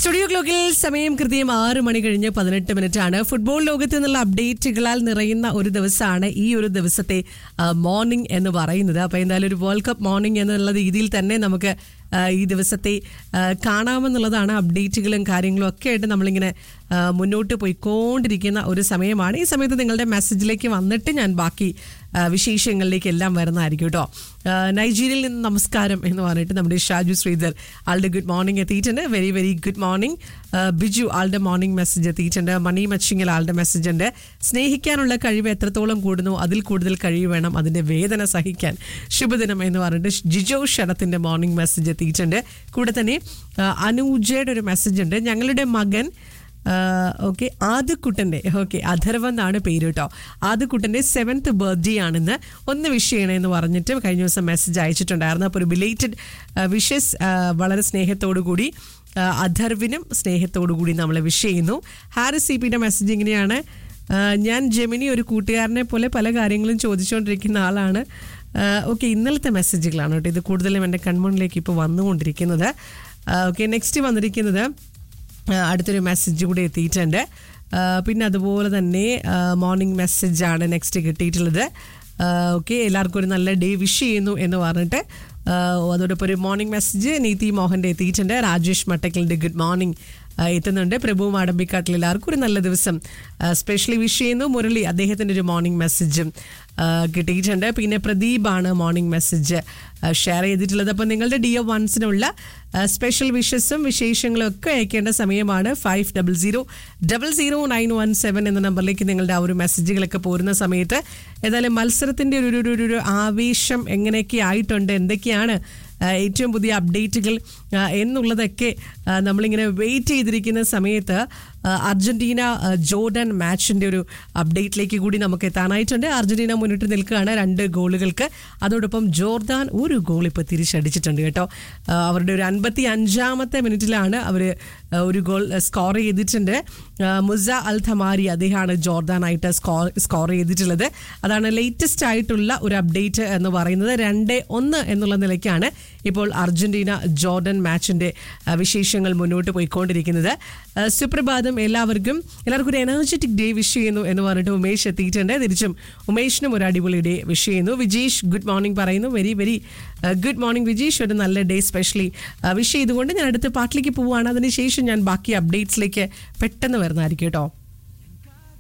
studio ക്ലോക്കിൽ സമയം കൃത്യം ആറ് മണി കഴിഞ്ഞ് പതിനെട്ട് മിനിറ്റ് ആണ് ഫുട്ബോൾ ലോകത്ത് നിന്നുള്ള അപ്ഡേറ്റുകളാൽ നിറയുന്ന ഒരു ദിവസമാണ് ഈ ഒരു ദിവസത്തെ മോർണിംഗ് എന്ന് പറയുന്നത് അപ്പൊ എന്തായാലും ഒരു വേൾഡ് കപ്പ് മോർണിംഗ് എന്നുള്ള രീതിയിൽ തന്നെ നമുക്ക് ആ, ഈ ദിവസത്തെ ആ, കാണാമെന്നുള്ളതാണ് അപ്ഡേറ്റുകളും കാര്യങ്ങളും ഒക്കെ ആയിട്ട് നമ്മളിങ്ങനെ ആ, മുന്നോട്ട് പോയിക്കൊണ്ടിരിക്കുന്ന ഒരു സമയമാണ് ഈ സമയത്ത് നിങ്ങളുടെ മെസ്സേജിലേക്ക് വന്നിട്ട് ഞാൻ ബാക്കി ആ, വിശേഷങ്ങളിലേക്ക് എല്ലാം വരുന്നതായിരിക്കും കേട്ടോ ആ, നൈജീരിയയിൽ നിന്ന് നമസ്കാരം എന്ന് പറഞ്ഞിട്ട് നമ്മുടെ ഷാജു ശ്രീധർ ആളുടെ ഗുഡ് മോർണിംഗ് എത്തിയിട്ടുണ്ട് very very good morning Biju ആളുടെ മോർണിംഗ് മെസ്സേജ് എത്തിയിട്ടുണ്ട് മണി മച്ചിങ്ങൽ ആളുടെ മെസ്സേജ് ഉണ്ട് സ്നേഹിക്കാനുള്ള കഴിവ് എത്രത്തോളം കൂടുന്നു അതിൽ കൂടുതൽ കഴിവ് വേണം അതിന്റെ വേദന സഹിക്കാൻ ശുഭദിനം എന്ന് പറഞ്ഞിട്ട് ജിജോ ശരത്തിന്റെ മോർണിംഗ് മെസ്സേജ് എത്തിയിട്ടുണ്ട് കൂടെ തന്നെ ആ, അനൂജയുടെ ഒരു മെസ്സേജ് ഉണ്ട് ഞങ്ങളുടെ മകൻ ഓക്കെ ആദ്യക്കുട്ടൻ്റെ ഓക്കെ അഥർവ എന്നാണ് പേര് കേട്ടോ ആദ്യക്കുട്ടൻ്റെ സെവൻത്ത് ബർത്ത്ഡേ ആണെന്ന് ഒന്ന് വിഷ് ചെയ്യണമെന്ന് പറഞ്ഞിട്ട് കഴിഞ്ഞ ദിവസം മെസ്സേജ് അയച്ചിട്ടുണ്ടായിരുന്നു അപ്പോൾ ഒരു ബിലേറ്റഡ് വിഷസ് വളരെ സ്നേഹത്തോടു കൂടി ആ, അഥർവിനും സ്നേഹത്തോടു കൂടി നമ്മളെ വിഷ് ചെയ്യുന്നു ഹാരിസ് സി പിയുടെ മെസ്സേജ് ഇങ്ങനെയാണ് ആ, ഞാൻ ജെമിനി ഒരു കൂട്ടുകാരനെ പോലെ പല കാര്യങ്ങളും ചോദിച്ചുകൊണ്ടിരിക്കുന്ന ആളാണ് ഓക്കെ ഇന്നലത്തെ മെസ്സേജുകളാണ് കേട്ടോ ഇത് കൂടുതലും എൻ്റെ കൺമുന്നിലേക്ക് ഇപ്പോൾ വന്നുകൊണ്ടിരിക്കുന്നത് ഓക്കെ നെക്സ്റ്റ് വന്നിരിക്കുന്നത് ആ, അടുത്തൊരു മെസ്സേജ് കൂടി എത്തിയിട്ടുണ്ട് ആ, പിന്നെ അതുപോലെ തന്നെ മോർണിംഗ് മെസ്സേജാണ് നെക്സ്റ്റ് കിട്ടിയിട്ടുള്ളത് ഓക്കെ എല്ലാവർക്കും ഒരു നല്ല ഡേ വിഷ് ചെയ്യുന്നു എന്ന് പറഞ്ഞിട്ട് ആ, അതോടൊപ്പം ഒരു മോർണിംഗ് മെസ്സേജ് നീതി മോഹൻ്റെ എത്തിയിട്ടുണ്ട് രാജേഷ് മട്ടക്കലിൻ്റെ ഗുഡ് മോർണിംഗ് എത്തുന്നുണ്ട് പ്രഭു മാടമ്പിക്കാട്ടിൽ എല്ലാവർക്കും ഒരു നല്ല ദിവസം സ്പെഷ്യലി വിഷ് ചെയ്യുന്നു മുരളി അദ്ദേഹത്തിൻ്റെ ഒരു മോർണിംഗ് മെസ്സേജും കിട്ടിയിട്ടുണ്ട് പിന്നെ പ്രദീപാണ് മോർണിംഗ് മെസ്സേജ് ഷെയർ ചെയ്തിട്ടുള്ളത് അപ്പോൾ നിങ്ങളുടെ ഡി ഒ വൺസിനുള്ള സ്പെഷ്യൽ വിഷസും വിശേഷങ്ങളും ഒക്കെ അയക്കേണ്ട സമയമാണ് five double zero double zero nine one seven എന്ന നമ്പറിലേക്ക് നിങ്ങളുടെ ആ ഒരു മെസ്സേജുകളൊക്കെ പോരുന്ന സമയത്ത് ഏതായാലും മത്സരത്തിൻ്റെ ഒരു ഒരു- ഒരു ഒരു ആവേശം എങ്ങനെയൊക്കെ ആയിട്ടുണ്ട് എന്തൊക്കെയാണ് ആ, ഏറ്റവും പുതിയ അപ്ഡേറ്റുകൾ ആ, എന്നുള്ളതൊക്കെ ആ, നമ്മളിങ്ങനെ വെയിറ്റ് ചെയ്തിരിക്കുന്ന സമയത്ത് ആ, അർജന്റീന ആ, ജോർഡൻ മാച്ചിന്റെ ഒരു അപ്ഡേറ്റിലേക്ക് കൂടി നമുക്ക് എത്താനായിട്ടുണ്ട് അർജന്റീന മുന്നിട്ട് നിൽക്കുകയാണ് രണ്ട് ഗോളുകൾക്ക് അതോടൊപ്പം ജോർദാൻ ഒരു ഗോൾ ഇപ്പോൾ തിരിച്ചടിച്ചിട്ടുണ്ട് കേട്ടോ ആ, അവരുടെ ഒരു അൻപത്തി അഞ്ചാമത്തെ മിനിറ്റിലാണ് അവർ ഒരു ഗോൾ സ്കോർ ചെയ്തിട്ടുണ്ട് ആ, മുസ അൽ ഥമാരി അദ്ദേഹമാണ് ജോർദാനായിട്ട് സ്കോർ സ്കോർ ചെയ്തിട്ടുള്ളത് അതാണ് ലേറ്റസ്റ്റ് ആയിട്ടുള്ള ഒരു അപ്ഡേറ്റ് എന്ന് പറയുന്നത് രണ്ട് ഒന്ന് എന്നുള്ള നിലയ്ക്കാണ് ഇപ്പോൾ അർജന്റീന ജോർഡൻ മാച്ചിന്റെ ആ, വിശേഷങ്ങൾ മുന്നോട്ട് പോയിക്കൊണ്ടിരിക്കുന്നത് ആ, സുപ്രഭാതം എല്ലാവർക്കും എല്ലാവർക്കും ഒരു എനർജറ്റിക് ഡേ വിഷ് ചെയ്യുന്നു എന്ന് പറഞ്ഞിട്ട് ഉമേഷ് എത്തിയിട്ടുണ്ട് തിരിച്ചും ഉമേഷിനും ഒരു അടിപൊളി ഡേ വിഷ് ചെയ്യുന്നു വിജീഷ് ഗുഡ് മോർണിംഗ് പറയുന്നു very very good morning Vijeesh ഒരു നല്ല ഡേ സ്പെഷ്യലി വിഷ് ചെയ്തുകൊണ്ട് ഞാൻ അടുത്ത പാട്ടിലേക്ക് പോവുകയാണ് അതിനുശേഷം ഞാൻ ബാക്കി അപ്ഡേറ്റ്സിലേക്ക് പെട്ടെന്ന് വരുന്നതായിരിക്കും കേട്ടോ